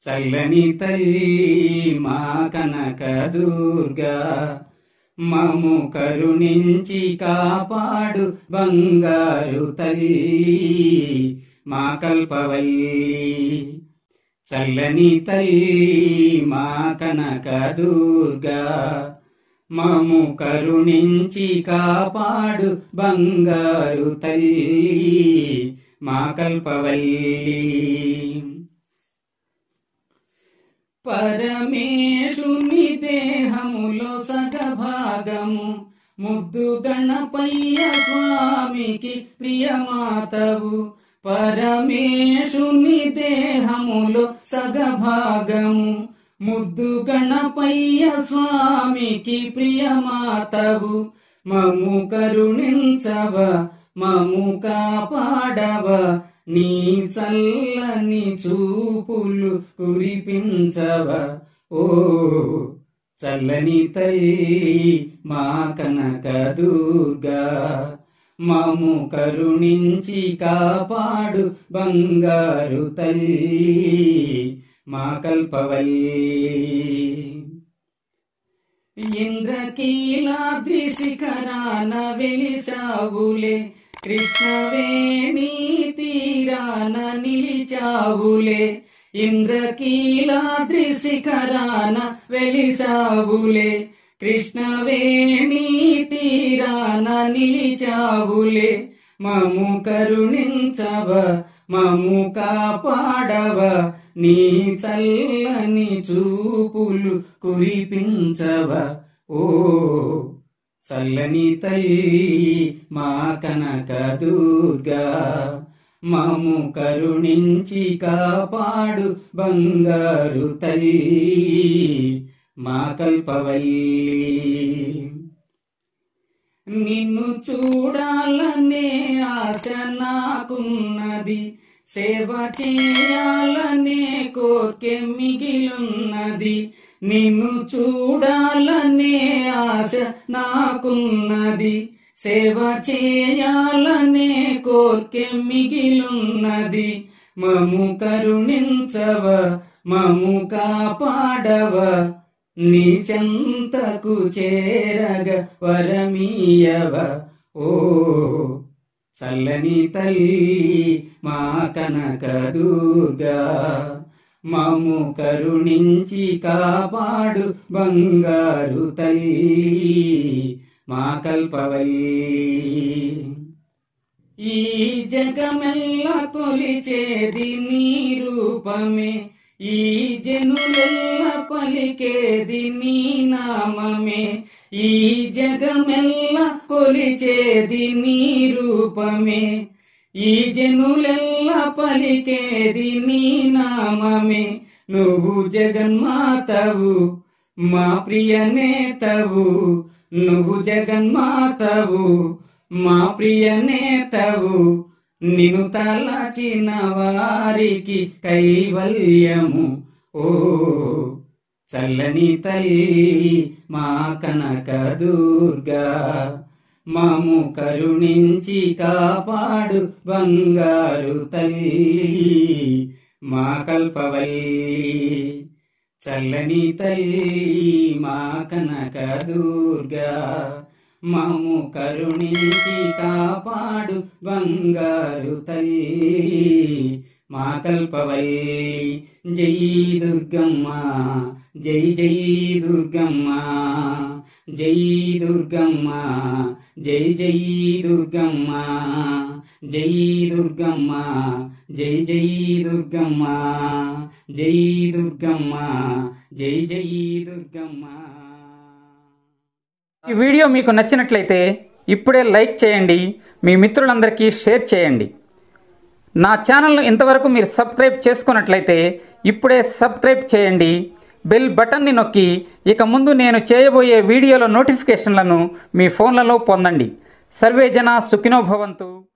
చల్లని తల్లి మా కనక దుర్గా మము కరుణించి కాపాడు బంగారు తల్లి మా కల్పవల్లి చల్లని తల్లి మా కనక దుర్గా మము కరుణించి కాపాడు బంగారు తల్లి మా కల్పవల్లి పరమేశుని దేహములో సగభాగము ముద్దు గణపయ్య స్వామికి ప్రియమాతవు పరమేశుని దేహములో సగభాగము ముద్దు గణపయ్య స్వామికి ప్రియమాతవు మము కరుణించవ మము కాపాడవ నీ చల్లని చూపులు కురిపించవ ఓ చల్లని తల్లి మా కనక దుర్గా మము కరుణించి కాపాడు బంగారు తల్లి మా కల్పవల్లి ఇంద్రకీలాద్రి శిఖరాన వెలిసావులే కృష్ణవేణి తీరాన నిలిచావులే ఇంద్రకీలాద్రి శిఖరాన వెలిసావులే కృష్ణవేణి తీరాన నిలిచావులే మము కరుణించవ మము కాపాడవ నీ చల్లని చూపులు కురిపించవ ఓ చల్లని తల్లి మా కనక దుర్గా మము కరుణించి కాపాడు బంగారు తల్లి మా కల్పవల్లి నిన్ను చూడాలనే ఆశ నాకున్నది సేవ చేయాలనే కోర్కె మిగిలున్నది నిన్ను చూడాలనే ఆశ నాకున్నది సేవ చేయాలనే కోర్కె మిగిలున్నది మము కరుణించవ మము కాపాడవ నీ చెంతకు చేరగ వరమీయవ ఓ చల్లని తల్లి మా కనక దుర్గా మము కరుణించి కాపాడు బంగారు తల్లి మా కల్పవల్లి ఈ జగమెల్ల కొలిచేది నీ రూపమే ఈ జనులెల్ల పలికేది నీ నామమే ఈ జగమెల్ల కొలిచేది నీ రూపమే ఈ జనులెల్ల పలికేది నీ నామమే నువ్వు జగన్మాతవు మా ప్రియ నేతవు నువ్వు జగన్మాతవు మా ప్రియ నేతవు నిను తలచిన వారికి కైవల్యము ఓ చల్లని తల్లి మా కనక దుర్గా మాము కరుణించి కాపాడు బంగారు తల్లి మా కల్పవల్లి చల్లని తల్లి మా కనక దుర్గా మాము కరుణించి కాపాడు బంగారు తల్లి మా కల్పవల్లి జై దుర్గమ్మ జై జై దుర్గమ్మ జై దుర్గమ్మ జై జై దుర్గమ్మ జై దుర్గమ్మ జై జై దుర్గమ్మ జై దుర్గమ్మ జై జై దుర్గమ్మ ఈ వీడియో మీకు నచ్చినట్లయితే ఇప్పుడే లైక్ చేయండి మీ మిత్రులందరికీ షేర్ చేయండి నా ఛానల్ను ఇంతవరకు మీరు సబ్స్క్రైబ్ చేసుకున్నట్లయితే ఇప్పుడే సబ్స్క్రైబ్ చేయండి బెల్ బటన్ని నొక్కి ఇక ముందు నేను చేయబోయే వీడియోల నోటిఫికేషన్లను మీ ఫోన్లలో పొందండి సర్వే జన సుఖినో భవంతు